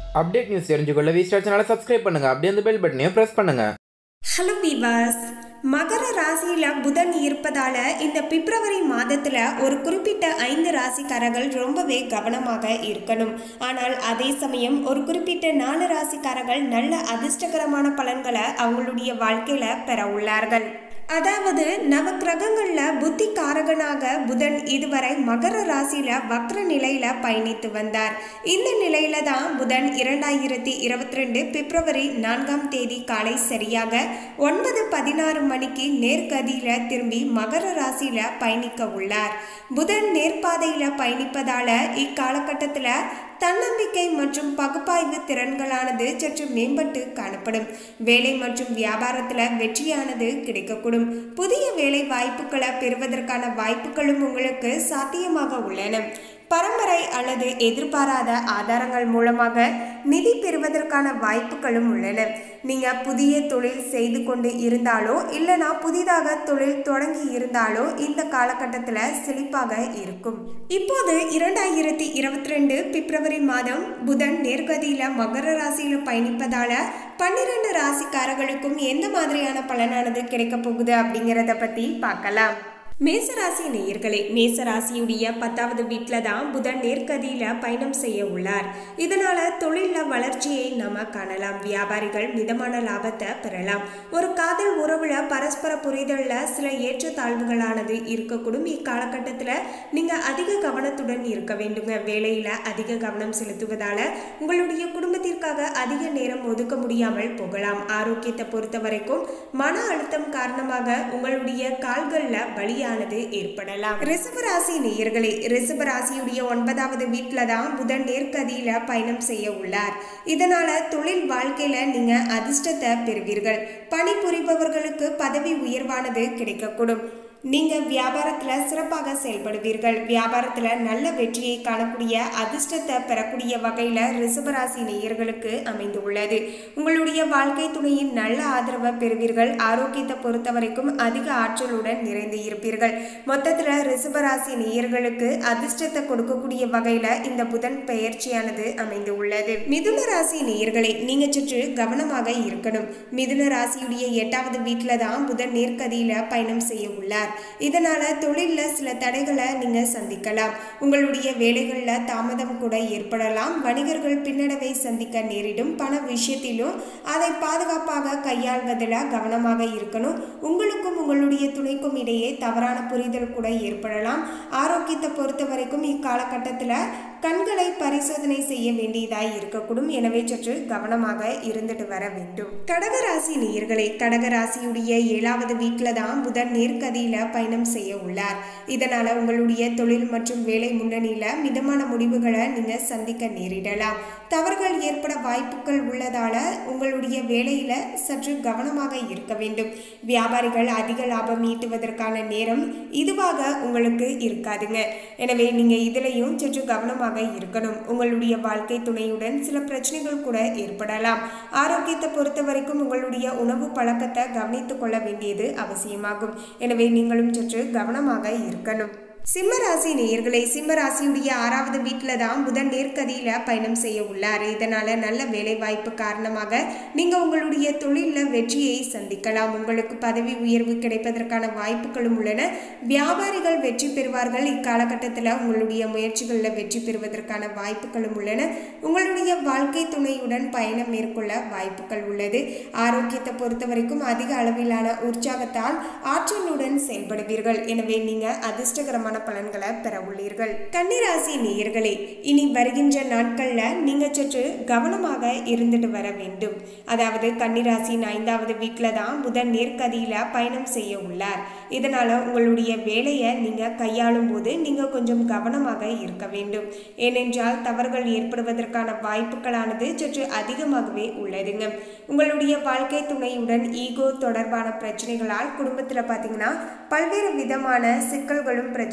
update news தெரிஞ்சுக்கொள்ள V star சேனலை subscribe பண்ணுங்க அப்படியே அந்த பெல் பட்டனையும் ப்ரெஸ் பண்ணுங்க ஹலோ பீவாஸ் மகர ராசியில புதன் இருப்பதால இந்த பிப்ரவரி மாதத்துல ஒரு குறிப்பிட்ட ஐந்து ராசிக்காரர்கள் ரொம்பவே கவனமாக இருக்கணும் ஆனால் அதே சமயம் ஒரு குறிப்பிட்ட நாலு ராசிக்காரர்கள் நல்ல அதிர்ஷ்டகரமான பலன்களை அவங்களுடைய வாழ்க்கையில பெற உள்ளார்கள் அதாவது நவ கிரகங்கள்ல புத்தி காரகனாக புதன் இதுவரை மகர ராசியில வக்ர நிலையில பயணித்து வந்தார் இந்த நிலையில தான் புதன் இரண்டாயிரத்தி இருபத்தி ரெண்டு பிப்ரவரி நான்காம் தேதி காலை சரியாக ஒன்பது பதினாறு மணிக்கு நேர்கதியில திரும்பி மகர ராசியில பயணிக்க உள்ளார் புதன் நேர்பாதையில பயணிப்பதால இக்காலகட்டத்துல தன்னம்பிக்கை மற்றும் பகுப்பாய்வு திறன்களானது சற்று மேம்பட்டு காணப்படும் வேலை மற்றும் வியாபாரத்துல வெற்றியானது கிடைக்கக்கூடும் புதிய வேலை வாய்ப்புகளை பெறுவதற்கான வாய்ப்புகளும் உங்களுக்கு சாத்தியமாக உள்ளன பரம்பரை அல்லது எதிர்பாராத ஆதாரங்கள் மூலமாக நிதி பெறுவதற்கான வாய்ப்புகளும் உள்ளன நீங்க புதிய தொழில் செய்து கொண்டு இருந்தாலோ இல்லைனா புதிதாக தொழில் தொடங்கி இருந்தாலோ இந்த காலகட்டத்தில் செழிப்பாக இருக்கும் இப்போது இரண்டாயிரத்தி இருபத்தி ரெண்டு பிப்ரவரி மாதம் புதன் நேர்கதியில மகர ராசியில பயணிப்பதால பன்னிரண்டு ராசிக்காரர்களுக்கும் எந்த மாதிரியான பலனானது கிடைக்க போகுது அப்படிங்கிறத பத்தி பார்க்கலாம் மேசராசி நேயர்களே மேசராசியுடைய பத்தாவது வீட்டில் தான் புதன் நேர்கதியில பயணம் செய்ய உள்ளார் இதனால தொழிலில் வளர்ச்சியை நாம காணலாம் வியாபாரிகள் மிதமான லாபத்தை பெறலாம் ஒரு காதல் உறவுல பரஸ்பர புரிதல்ல சில ஏற்றத்தாழ்வுகளானது இருக்கக்கூடும் இக்காலகட்டத்தில் நீங்க அதிக கவனத்துடன் இருக்க வேண்டுங்க வேலையில அதிக கவனம் செலுத்துவதால உங்களுடைய குடும்பத்திற்காக அதிக நேரம் ஒதுக்க முடியாமல் போகலாம் ஆரோக்கியத்தை பொறுத்த வரைக்கும் மன அழுத்தம் காரணமாக உங்களுடைய கால்கள்ல வழியா ஆனது ஏற்படலாம் ரிஷபராசி நேயர்களே ரிஷபராசியுடைய ஒன்பதாவது வீட்டில தான் புதன் நேர்கதியில பயணம் செய்ய உள்ளார் இதனால தொழில் வாழ்க்கையில நீங்க அதிர்ஷ்டத்தை பெறுவீர்கள் பணிபுரிபவர்களுக்கு பதவி உயர்வானது கிடைக்கக்கூடும் நீங்க வியாபாரத்துல சிறப்பாக செயல்படுவீர்கள் வியாபாரத்துல நல்ல வெற்றியை காணக்கூடிய அதிர்ஷ்டத்தை பெறக்கூடிய வகையில ரிஷபராசி நேயர்களுக்கு அமைந்துள்ளது உங்களுடைய வாழ்க்கை துணையின் நல்ல ஆதரவை பெறுவீர்கள் ஆரோக்கியத்தை பொறுத்த வரைக்கும் அதிக ஆற்றலுடன் நிறைந்து இருப்பீர்கள் மொத்தத்துல ரிஷபராசி நேயர்களுக்கு அதிர்ஷ்டத்தை கொடுக்கக்கூடிய வகையில இந்த புதன் பெயர்ச்சியானது அமைந்து உள்ளது மிதுன ராசி நேயர்களை நீங்க சற்று கவனமாக இருக்கணும் மிதுன ராசியுடைய எட்டாவது வீட்டுல தான் புதன் நேர்கதியில பயணம் செய்ய உள்ளார் இதனால தொழில்ல சில தடைகளை நீங்க சந்திக்கலாம் உங்களுடைய வேலைகள்ல தாமதம் கூட ஏற்படலாம் வணிகர்கள் பின்னடைவை சந்திக்க நேரிடும் பண விஷயத்திலும் அதை பாதுகாப்பாக கையாள்வதில் கவனமாக இருக்கணும் உங்களுக்கும் உங்களுடைய துணைக்கும் இடையே தவறான புரிதல் கூட ஏற்படலாம் ஆரோக்கியத்தை பொறுத்த வரைக்கும் இக்காலகட்டத்தில் கண்களை பரிசோதனை செய்ய வேண்டியதாய் இருக்கக்கூடும் எனவே சற்று கவனமாக இருந்துட்டு வர வேண்டும் கடகராசி நேயர்களே கடகராசியுடைய ஏழாவது வீட்டில் தான் புதன் நேர்கதியில பயணம் செய்ய உள்ளார் இதனால உங்களுடைய தொழில் மற்றும் வேலை முன்னணியில மிதமான முடிவுகளை நீங்க சந்திக்க நேரிடலாம் தவறுகள் ஏற்பட வாய்ப்புகள் உள்ளதால உங்களுடைய வேலையில சற்று கவனமாக இருக்க வேண்டும் வியாபாரிகள் அதிக லாபம் ஈட்டுவதற்கான நேரம் இதுவாக உங்களுக்கு இருக்காதுங்க எனவே நீங்க இதுலயும் சற்று கவனமாக இருக்கணும் உங்களுடைய வாழ்க்கை துணையுடன் சில பிரச்சனைகள் கூட ஏற்படலாம் ஆரோக்கியத்தை பொறுத்த வரைக்கும் உங்களுடைய உணவு பழக்கத்தை கவனித்துக் கொள்ள வேண்டியது அவசியமாகும் எனவே நீங்களும் சற்று கவனமாக இருக்கணும் சிம்மராசி நேயர்களை சிம்மராசியுடைய ஆறாவது வீட்டில் தான் புதன் நேர்கதியில பயணம் செய்ய உள்ளார் இதனால நல்ல வேலை வாய்ப்பு காரணமாக நீங்க உங்களுடைய தொழிலில் வெற்றியை சந்திக்கலாம் உங்களுக்கு பதவி உயர்வு கிடைப்பதற்கான வாய்ப்புகளும் உள்ளன வியாபாரிகள் வெற்றி பெறுவார்கள் இக்காலகட்டத்தில் உங்களுடைய முயற்சிகளில் வெற்றி பெறுவதற்கான வாய்ப்புகளும் உள்ளன உங்களுடைய வாழ்க்கை துணையுடன் பயணம் மேற்கொள்ள வாய்ப்புகள் உள்ளது ஆரோக்கியத்தை பொறுத்த வரைக்கும் அதிக அளவிலான உற்சாகத்தால் ஆற்றலுடன் செயல்படுவீர்கள் எனவே நீங்க அதிர்ஷ்டகரமான பலன்களை பெற உள்ளீர்கள் கன்னிராசி நேயர்களே இனி வருகின்ற நாட்கள்ல நீங்க சற்று கவனமாக இருந்துட்டு வர வேண்டும் அதாவது கன்னிராசியின் ஐந்தாவது வீட்டில் தான் புதன் நேர்கதியில பயணம் செய்ய உள்ளார் இதனால உங்களுடைய வேலையை நீங்க கையாளும் போது நீங்க கொஞ்சம் கவனமாக இருக்க வேண்டும் ஏனென்றால் தவறுகள் ஏற்படுவதற்கான வாய்ப்புகளானது சற்று அதிகமாகவே உள்ளதுங்க உங்களுடைய வாழ்க்கை துணையுடன் ஈகோ தொடர்பான பிரச்சனைகளால் குடும்பத்தில் பார்த்தீங்கன்னா பல்வேறு விதமான சிக்கல்களும் பிரச்சனை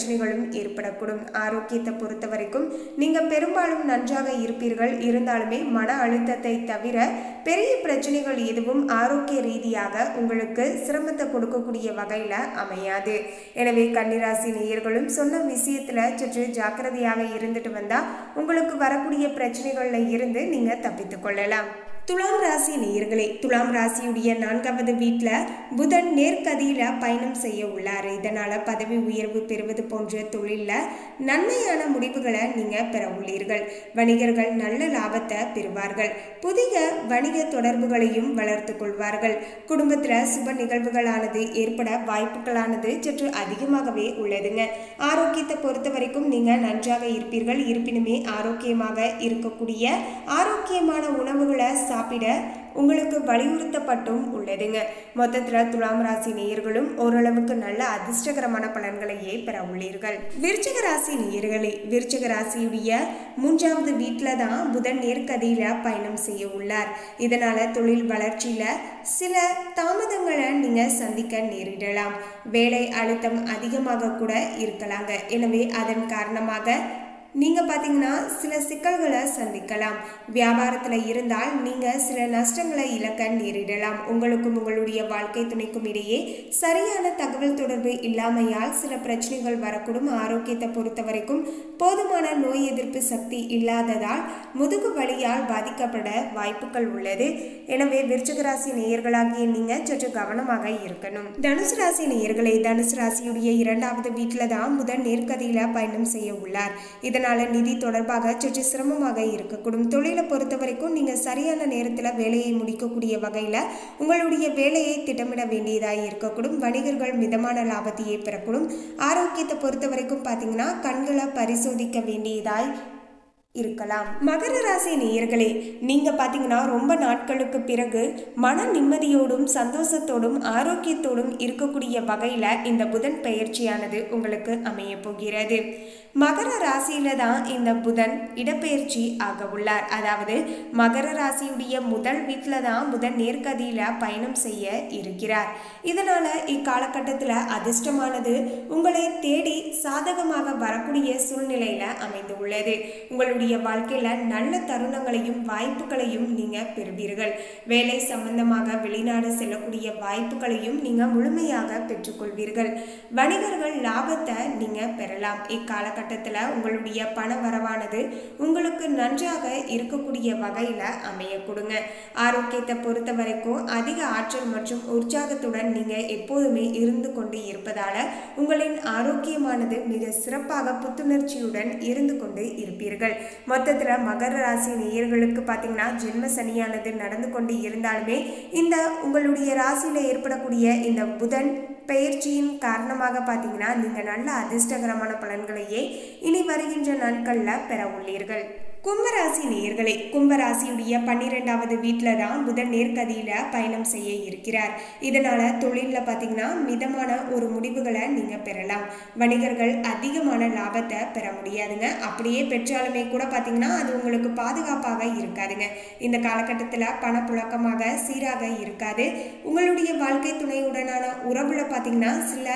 பிரச்சனைகளும் ஏற்படக்கூடும் ஆரோக்கியத்தை பொறுத்த வரைக்கும் நீங்க பெரும்பாலும் நன்றாக இருப்பீர்கள் இருந்தாலுமே மன அழுத்தத்தை தவிர பெரிய பிரச்சனைகள் எதுவும் ஆரோக்கிய ரீதியாக உங்களுக்கு சிரமத்தை கொடுக்கக்கூடிய வகையில அமையாது எனவே கன்னிராசி நேயர்களும் சொன்ன விஷயத்துல சற்று ஜாக்கிரதையாக இருந்துட்டு வந்தா உங்களுக்கு வரக்கூடிய பிரச்சனைகள்ல இருந்து நீங்க தப்பித்துக் கொள்ளலாம் துலாம் ராசி நேயர்களே துலாம் ராசியுடைய நான்காவது வீட்டில் புதன் நேர்கதியில பயணம் செய்ய உள்ளார் இதனால பதவி உயர்வு பெறுவது போன்ற தொழிலில் நன்மையான முடிவுகளை நீங்க பெற உள்ளீர்கள் வணிகர்கள் நல்ல லாபத்தை பெறுவார்கள் புதிய வணிக தொடர்புகளையும் வளர்த்து கொள்வார்கள் குடும்பத்தில் சுப நிகழ்வுகளானது ஏற்பட வாய்ப்புகளானது சற்று அதிகமாகவே உள்ளதுங்க ஆரோக்கியத்தை பொறுத்த வரைக்கும் நீங்க நன்றாக இருப்பீர்கள் இருப்பினுமே ஆரோக்கியமாக இருக்கக்கூடிய ஆரோக்கியமான உணவுகளை சாப்பிட உங்களுக்கு வலியுறுத்தப்பட்டும் உள்ளதுங்க மொத்தத்தில் துலாம் ராசி நேயர்களும் ஓரளவுக்கு நல்ல அதிர்ஷ்டகரமான பலன்களையே பெற உள்ளீர்கள் விருச்சிக ராசி நேயர்களே விருச்சிக ராசியுடைய மூன்றாவது வீட்டில் தான் புதன் நேர்கதியில பயணம் செய்ய உள்ளார் இதனால தொழில் வளர்ச்சியில சில தாமதங்களை நீங்க சந்திக்க நேரிடலாம் வேலை அழுத்தம் அதிகமாக கூட இருக்கலாங்க எனவே அதன் காரணமாக நீங்க பாத்தீங்கன்னா சில சிக்கல்களை சந்திக்கலாம் வியாபாரத்துல இருந்தால் நீங்க சில நஷ்டங்களை இழக்க நேரிடலாம் உங்களுக்கும் உங்களுடைய வாழ்க்கை துணைக்கும் இடையே சரியான தகவல் தொடர்பு இல்லாமையால் சில பிரச்சனைகள் வரக்கூடும் ஆரோக்கியத்தை பொறுத்த வரைக்கும் போதுமான நோய் எதிர்ப்பு சக்தி இல்லாததால் முதுகு வலியால் பாதிக்கப்பட வாய்ப்புகள் உள்ளது எனவே விருச்சிக ராசி நேயர்களாகிய நீங்க சற்று கவனமாக இருக்கணும் தனுசு ராசி நேயர்களே தனுசு ராசியுடைய இரண்டாவது வீட்டில் தான் முதல் நேர்கதியில பயணம் செய்ய உள்ளார் இதனால் இதனால நிதி தொடர்பாக சற்று சிரமமாக இருக்கக்கூடும் தொழிலை பொறுத்த வரைக்கும் நீங்க சரியான நேரத்தில் வேலையை முடிக்கக்கூடிய வகையில் உங்களுடைய வேலையை திட்டமிட வேண்டியதாக இருக்கக்கூடும் வணிகர்கள் மிதமான லாபத்தையே பெறக்கூடும் ஆரோக்கியத்தை பொறுத்த வரைக்கும் பார்த்தீங்கன்னா கண்களை பரிசோதிக்க வேண்டியதாய் இருக்கலாம் மகர ராசி நேயர்களே நீங்க பாத்தீங்கன்னா ரொம்ப நாட்களுக்கு பிறகு மன நிம்மதியோடும் சந்தோஷத்தோடும் ஆரோக்கியத்தோடும் இருக்கக்கூடிய வகையில இந்த புதன் பெயர்ச்சியானது உங்களுக்கு அமைய போகிறது மகர ராசியில தான் இந்த புதன் இடப்பெயர்ச்சி ஆக உள்ளார் அதாவது மகர ராசியுடைய முதல் வீட்டில் தான் புதன் நேர்கதியில பயணம் செய்ய இருக்கிறார் இதனால இக்காலகட்டத்தில் அதிர்ஷ்டமானது உங்களை தேடி சாதகமாக வரக்கூடிய சூழ்நிலையில அமைந்து உள்ளது உங்களுடைய வாழ்க்கையில நல்ல தருணங்களையும் வாய்ப்புகளையும் நீங்க பெறுவீர்கள் வேலை சம்பந்தமாக வெளிநாடு செல்லக்கூடிய வாய்ப்புகளையும் நீங்க முழுமையாக பெற்றுக்கொள்வீர்கள் வணிகர்கள் லாபத்தை நீங்க பெறலாம் இக்காலகட்டத்தில் உங்களுடைய பண வரவானது உங்களுக்கு நன்றாக இருக்கக்கூடிய வகையில அமைய கொடுங்க ஆரோக்கியத்தை பொறுத்த வரைக்கும் அதிக ஆற்றல் மற்றும் உற்சாகத்துடன் நீங்க எப்போதுமே இருந்து கொண்டு இருப்பதால உங்களின் ஆரோக்கியமானது மிக சிறப்பாக புத்துணர்ச்சியுடன் இருந்து கொண்டு இருப்பீர்கள் மொத்தத்தில் மகர ராசி நேயர்களுக்கு பார்த்தீங்கன்னா ஜென்ம சனியானது நடந்து கொண்டு இருந்தாலுமே இந்த உங்களுடைய ராசியில் ஏற்படக்கூடிய இந்த புதன் பெயர்ச்சியின் காரணமாக பார்த்தீங்கன்னா நீங்கள் நல்ல அதிர்ஷ்டகரமான பலன்களையே இனி வருகின்ற நாட்களில் பெற உள்ளீர்கள் கும்பராசி நேயர்களே கும்பராசியுடைய பன்னிரெண்டாவது வீட்டில் தான் புதன் நேர்கதியில் பயணம் செய்ய இருக்கிறார் இதனால தொழிலில் பார்த்தீங்கன்னா மிதமான ஒரு முடிவுகளை நீங்கள் பெறலாம் வணிகர்கள் அதிகமான லாபத்தை பெற முடியாதுங்க அப்படியே பெற்றாலுமே கூட பார்த்தீங்கன்னா அது உங்களுக்கு பாதுகாப்பாக இருக்காதுங்க இந்த காலகட்டத்தில் பணப்புழக்கமாக சீராக இருக்காது உங்களுடைய வாழ்க்கை துணையுடனான உறவுல பார்த்தீங்கன்னா சில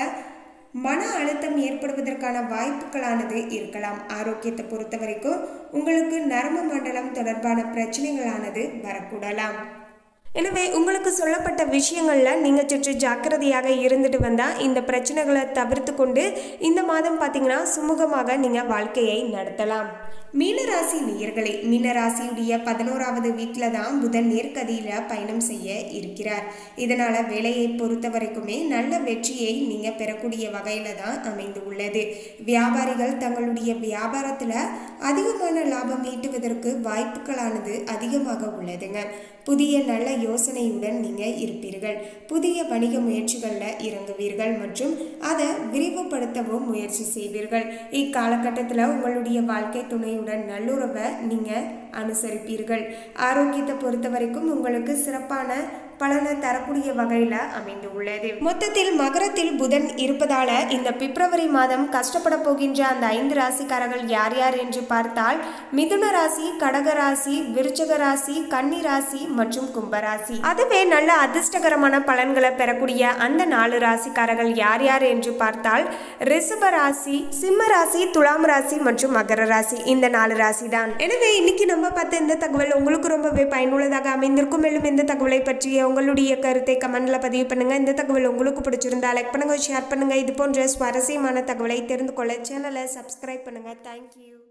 மன அழுத்தம் ஏற்படுவதற்கான வாய்ப்புகளானது இருக்கலாம் ஆரோக்கியத்தை பொறுத்த வரைக்கும் உங்களுக்கு நரம்பு மண்டலம் தொடர்பான பிரச்சனைகளானது வரக்கூடலாம் எனவே உங்களுக்கு சொல்லப்பட்ட விஷயங்களில் நீங்கள் சற்று ஜாக்கிரதையாக இருந்துட்டு வந்தால் இந்த பிரச்சனைகளை தவிர்த்து கொண்டு இந்த மாதம் பார்த்தீங்கன்னா சுமூகமாக நீங்கள் வாழ்க்கையை நடத்தலாம் மீனராசி நேயர்களே மீனராசியுடைய பதினோராவது வீட்டில் தான் புதன் நேர்கதியில் பயணம் செய்ய இருக்கிறார் இதனால் வேலையை பொறுத்த வரைக்குமே நல்ல வெற்றியை நீங்கள் பெறக்கூடிய வகையில் தான் அமைந்து உள்ளது வியாபாரிகள் தங்களுடைய வியாபாரத்தில் அதிகமான லாபம் ஈட்டுவதற்கு வாய்ப்புகளானது அதிகமாக உள்ளதுங்க புதிய நல்ல யோசனையுடன் நீங்கள் இருப்பீர்கள் புதிய வணிக முயற்சிகளில் இறங்குவீர்கள் மற்றும் அதை விரிவுபடுத்தவும் முயற்சி செய்வீர்கள் இக்காலகட்டத்தில் உங்களுடைய வாழ்க்கை துணையுடன் நல்லுறவை நீங்கள் அனுசரிப்பீர்கள் ஆரோக்கியத்தை பொறுத்த வரைக்கும் உங்களுக்கு சிறப்பான பலனை தரக்கூடிய வகையில் அமைந்துள்ளது மொத்தத்தில் மகரத்தில் புதன் இருப்பதால இந்த பிப்ரவரி மாதம் கஷ்டப்பட போகின்ற அந்த ஐந்து ராசிக்காரர்கள் யார் யார் என்று பார்த்தால் மிதுன ராசி கடக ராசி விருச்சக ராசி கன்னி ராசி மற்றும் கும்பராசி அதுவே நல்ல அதிர்ஷ்டகரமான பலன்களை பெறக்கூடிய அந்த நாலு ராசிக்காரர்கள் யார் யார் என்று பார்த்தால் ரிஷப ராசி சிம்ம ராசி துலாம் ராசி மற்றும் மகர ராசி இந்த நாலு ராசி தான் எனவே இன்னைக்கு நம்ம பார்த்த இந்த தகவல் உங்களுக்கு ரொம்பவே பயனுள்ளதாக அமைந்திருக்கும் மேலும் இந்த தகவலை பற்றிய உங்களுடைய கருத்தை கமெண்ட்ல பதிவு பண்ணுங்க இந்த தகவல் உங்களுக்கு பிடிச்சிருந்தா லைக் பண்ணுங்க ஷேர் பண்ணுங்க இது போன்ற சுவாரஸ்யமான தகவலை தெரிந்து கொள்ள சேனலை சப்ஸ்கிரைப் பண்ணுங்க தேங்க்யூ